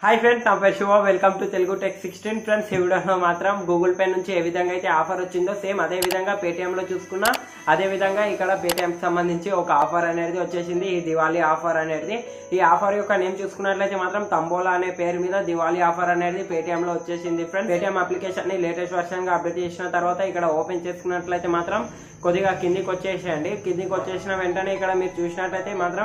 hi friends నా పేరు Shiva welcome to Telugu tech sixteen friends ఈ వీడియోలో మాత్రం గూగుల్ పే నుంచి ఏ విధంగా అయితే ఆఫర్ వచ్చిందో సేమ్ అదే విధంగా పేటిఎం లో చూసుకున్నా అదే విధంగా ఇక్కడ పేటిఎం కి సంబంధించి ఒక ఆఫర్ అనేది వచ్చేసింది ఈ దివాళీ ఆఫర్ అనేది ఈ ఆఫర్ యొక్క నేమ్ చూసుకున్నట్లయితే మాత్రం తంబోలా అనే పేరు మీద దివాళీ ఆఫర్ అనేది పేటిఎం లో వచ్చేసింది ఫ్రెండ్స్ పేటిఎం అప్లికేషన్ ని లేటెస్ట్ వర్షన్ గా అప్డేట్ చేసిన తర్వాత ఇక్కడ ఓపెన్ చేసుకున్నట్లయితే మాత్రం కొద్దిగా కిందికి వచ్చేసేయండి కిందికి వచ్చేసిన వెంటనే ఇక్కడ మీరు చూసినట్లయితే మాత్రం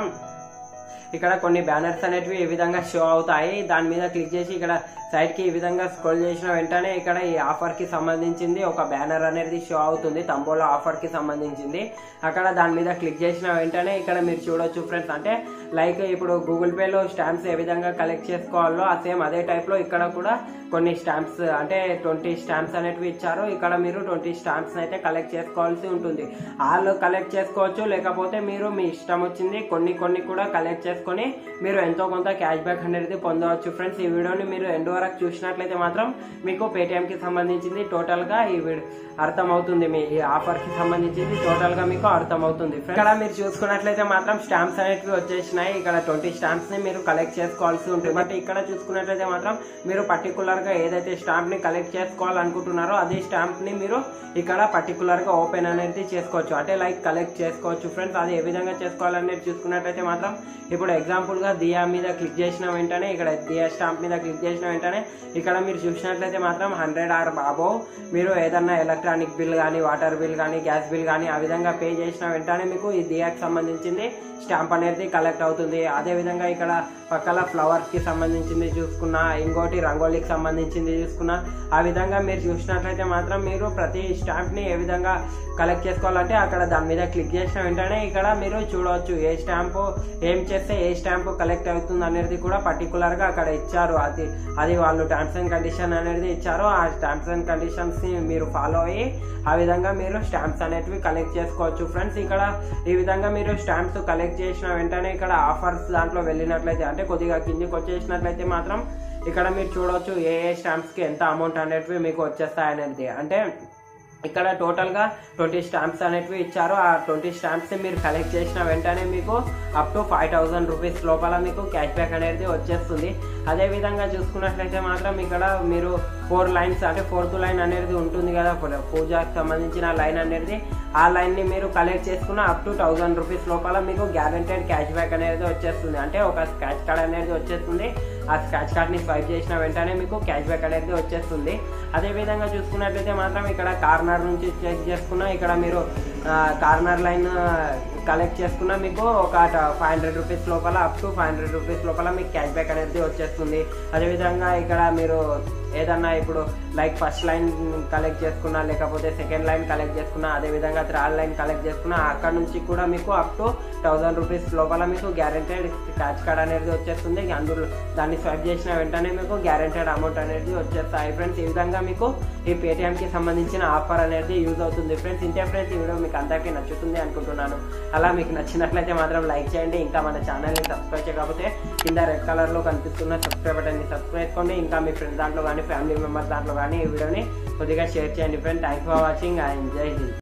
ఇక్కడ కొన్ని బ్యానర్స్ అనేటివి ఈ విధంగా షో అవుతాయి దాని మీద క్లిక్ చేసి ఇక్కడ సైడ్ కి ఈ విధంగా స్క్రోల్ చేసిన వెంటనే ఇక్కడ ఈ ఆఫర్ కి సంబంధించింది ఒక బ్యానర్ అనేది షో అవుతుంది తంబోలా ఆఫర్ కి సంబంధించింది అక్కడ దాని మీద క్లిక్ చేసిన వెంటనే ఇక్కడ మీరు చూడొచ్చు ఫ్రెండ్స్ అంటే లైక్ ఇప్పుడు గూగుల్ పే లో స్టాంప్స్ ఏ విధంగా కలెక్ట్ చేసుకోవాలో ఆ సేమ్ అదే టైప్ లో ఇక్కడ కూడా కొన్ని స్టాంప్స్ అంటే ట్వంటీ స్టాంప్స్ అనేటివి ఇచ్చారు ఇక్కడ మీరు ట్వంటీ స్టాంప్స్ అయితే కలెక్ట్ చేసుకోవాల్సి ఉంటుంది వాళ్ళు కలెక్ట్ చేసుకోవచ్చు లేకపోతే మీరు మీ ఇష్టం వచ్చింది కొన్ని కొన్ని కూడా కలెక్ట్ చేసుకొని మీరు ఎంతో కొంత క్యాష్ బ్యాక్ అనేది పొందవచ్చు ఫ్రెండ్స్ ఈ వీడియోని మీరు ఎండ్ వరకు చూసినట్లయితే మాత్రం మీకు పేటిఎం కి సంబంధించింది టోటల్ గా ఈ వీడియో అర్థమవుతుంది మీ ఈ ఆఫర్ కి సంబంధించింది టోటల్ గా మీకు అర్థమవుతుంది ఇక్కడ మీరు చూసుకున్నట్లయితే మాత్రం స్టాంప్స్ అనేటివి వచ్చేసినాయి ఇక్కడ ట్వంటీ స్టాంప్స్ ని మీరు కలెక్ట్ చేసుకోవాల్సి ఉంటుంది బట్ ఇక్కడ చూసుకున్నట్లయితే మాత్రం మీరు పర్టికులర్ గా ఏదైతే స్టాంప్ ని కలెక్ట్ చేసుకోవాలనుకుంటున్నారో అదే స్టాంప్ ని మీరు ఇక్కడ పర్టికులర్ గా ఓపెన్ అనేది చేసుకోవచ్చు అంటే లైక్ కలెక్ట్ చేసుకోవచ్చు ఫ్రెండ్స్ అది ఏ విధంగా చేసుకోవాలనేది చూసుకున్నట్లయితే మాత్రం ఇప్పుడు ఎగ్జాంపుల్ గా దియా మీద క్లిక్ చేసిన వెంటనే ఇక్కడ దియా స్టాంప్ మీద క్లిక్ చేసిన వెంటనే ఇక్కడ మీరు చూసినట్లయితే మాత్రం హండ్రెడ్ ఆర్ అబోవ్ మీరు ఏదన్నా ఎలక్ట్రానిక్ బిల్ కానీ వాటర్ బిల్ కానీ గ్యాస్ బిల్ కానీ ఆ విధంగా పే చేసిన వెంటనే మీకు ఈ దియాకి సంబంధించింది స్టాంప్ అనేది కలెక్ట్ అవుతుంది అదే విధంగా ఇక్కడ పక్కల ఫ్లవర్స్ కి సంబంధించింది చూసుకున్నా ఇంకోటి రంగోలీకి సంబంధించింది చూసుకున్నా ఆ విధంగా మీరు చూసినట్లయితే మాత్రం మీరు ప్రతి స్టాంప్ ని ఏ విధంగా కలెక్ట్ చేసుకోవాలంటే అక్కడ దాని మీద క్లిక్ చేసిన వెంటనే ఇక్కడ మీరు చూడవచ్చు ఏ స్టాంపు ఏం చేస్తే ఏ స్టాంపు కలెక్ట్ అవుతుంది అనేది కూడా పర్టికులర్ గా అక్కడ ఇచ్చారు అది అది వాళ్ళు టర్మ్స్ అండ్ కండిషన్ అనేది ఇచ్చారు ఆ టర్మ్స్ అండ్ కండిషన్స్ ని మీరు ఫాలో అయ్యి ఆ విధంగా మీరు స్టాంప్స్ అనేటివి కలెక్ట్ చేసుకోవచ్చు ఫ్రెండ్స్ ఇక్కడ ఈ విధంగా మీరు స్టాంప్స్ కలెక్ట్ చేసిన వెంటనే ఇక్కడ ఆఫర్స్ దాంట్లో వెళ్ళినట్లయితే అంటే కొద్దిగా కిందికి వచ్చేసినట్లయితే మాత్రం ఇక్కడ మీరు చూడవచ్చు ఏ ఏ స్టాంప్స్ కి ఎంత అమౌంట్ అనేటివి మీకు వచ్చేస్తాయి అనేది అంటే ఇక్కడ టోటల్ గా ట్వంటీ స్టాంప్స్ అనేటివి ఇచ్చారు ఆ ట్వంటీ స్టాంప్స్ మీరు కలెక్ట్ చేసిన వెంటనే మీకు up to five thousand rupees లోపల మీకు క్యాష్ బ్యాక్ అనేది వచ్చేస్తుంది అదే విధంగా చూసుకున్నట్లయితే మాత్రం ఇక్కడ మీరు ఫోర్ లైన్స్ అంటే ఫోర్త్ లైన్ అనేది ఉంటుంది కదా పూజకి సంబంధించిన లైన్ అనేది ఆ లైన్ ని మీరు కలెక్ట్ చేసుకున్న అప్ టు థౌసండ్ రూపీస్ లోపల మీకు గ్యారంటెడ్ క్యాష్ బ్యాక్ అనేది వచ్చేస్తుంది అంటే ఒక స్క్రాచ్ కార్డ్ అనేది వచ్చేస్తుంది ఆ స్క్రాచ్ కార్డ్ ని స్వైప్ చేసిన వెంటనే మీకు క్యాష్ బ్యాక్ అనేది వచ్చేస్తుంది అదే విధంగా చూసుకున్నట్లయితే మాత్రం ఇక్కడ కార్నర్ నుంచి చెక్ చేసుకున్నా ఇక్కడ మీరు కార్నర్ లైన్ కలెక్ట్ చేసుకున్నా మీకు ఒక ఫైవ్ హండ్రెడ్ రూపీస్ లోపల up to five hundred rupees లోపల మీకు క్యాష్ బ్యాక్ అనేది వచ్చేస్తుంది అదేవిధంగా ఇక్కడ మీరు ఏదన్నా ఇప్పుడు లైక్ ఫస్ట్ లైన్ కలెక్ట్ చేసుకున్నా లేకపోతే సెకండ్ లైన్ కలెక్ట్ చేసుకున్నా అదే విధంగా థర్డ్ లైన్ కలెక్ట్ చేసుకున్నా అక్కడ నుంచి కూడా మీకు అప్ టు థౌసండ్ రూపీస్ లోపల మీకు గ్యారెంటెడ్ క్యాచ్ కార్డ్ అనేది వచ్చేస్తుంది అందులో దాన్ని స్వైప్ చేసిన వెంటనే మీకు గ్యారెంటెడ్ అమౌంట్ అనేది వచ్చేస్తాయి ఫ్రెండ్స్ ఈ విధంగా మీకు ఈ పేటిఎం కి సంబంధించిన ఆఫర్ అనేది యూజ్ అవుతుంది ఫ్రెండ్స్ ఇంతే ఫ్రెండ్స్ ఈ వీడియో మీకు అందరికీ నచ్చుతుంది అనుకుంటున్నాను అలా మీకు నచ్చినట్లయితే మాత్రం లైక్ చేయండి ఇంకా మన ఛానల్ని సబ్స్క్రైబ్ చేయకపోతే కింద రెడ్ కలర్లో కనిపిస్తున్న సబ్స్క్రైబ్ బటన్ని సబ్స్క్రైబ్ చేసుకోండి ఇంకా మీ ఫ్రెండ్స్ దాంట్లో కానీ ఫ్యామిలీ మెంబర్స్ దాంట్లో కానీ ఈ వీడియోని కొద్దిగా షేర్ చేయండి friend thanks for watching and Jai Hind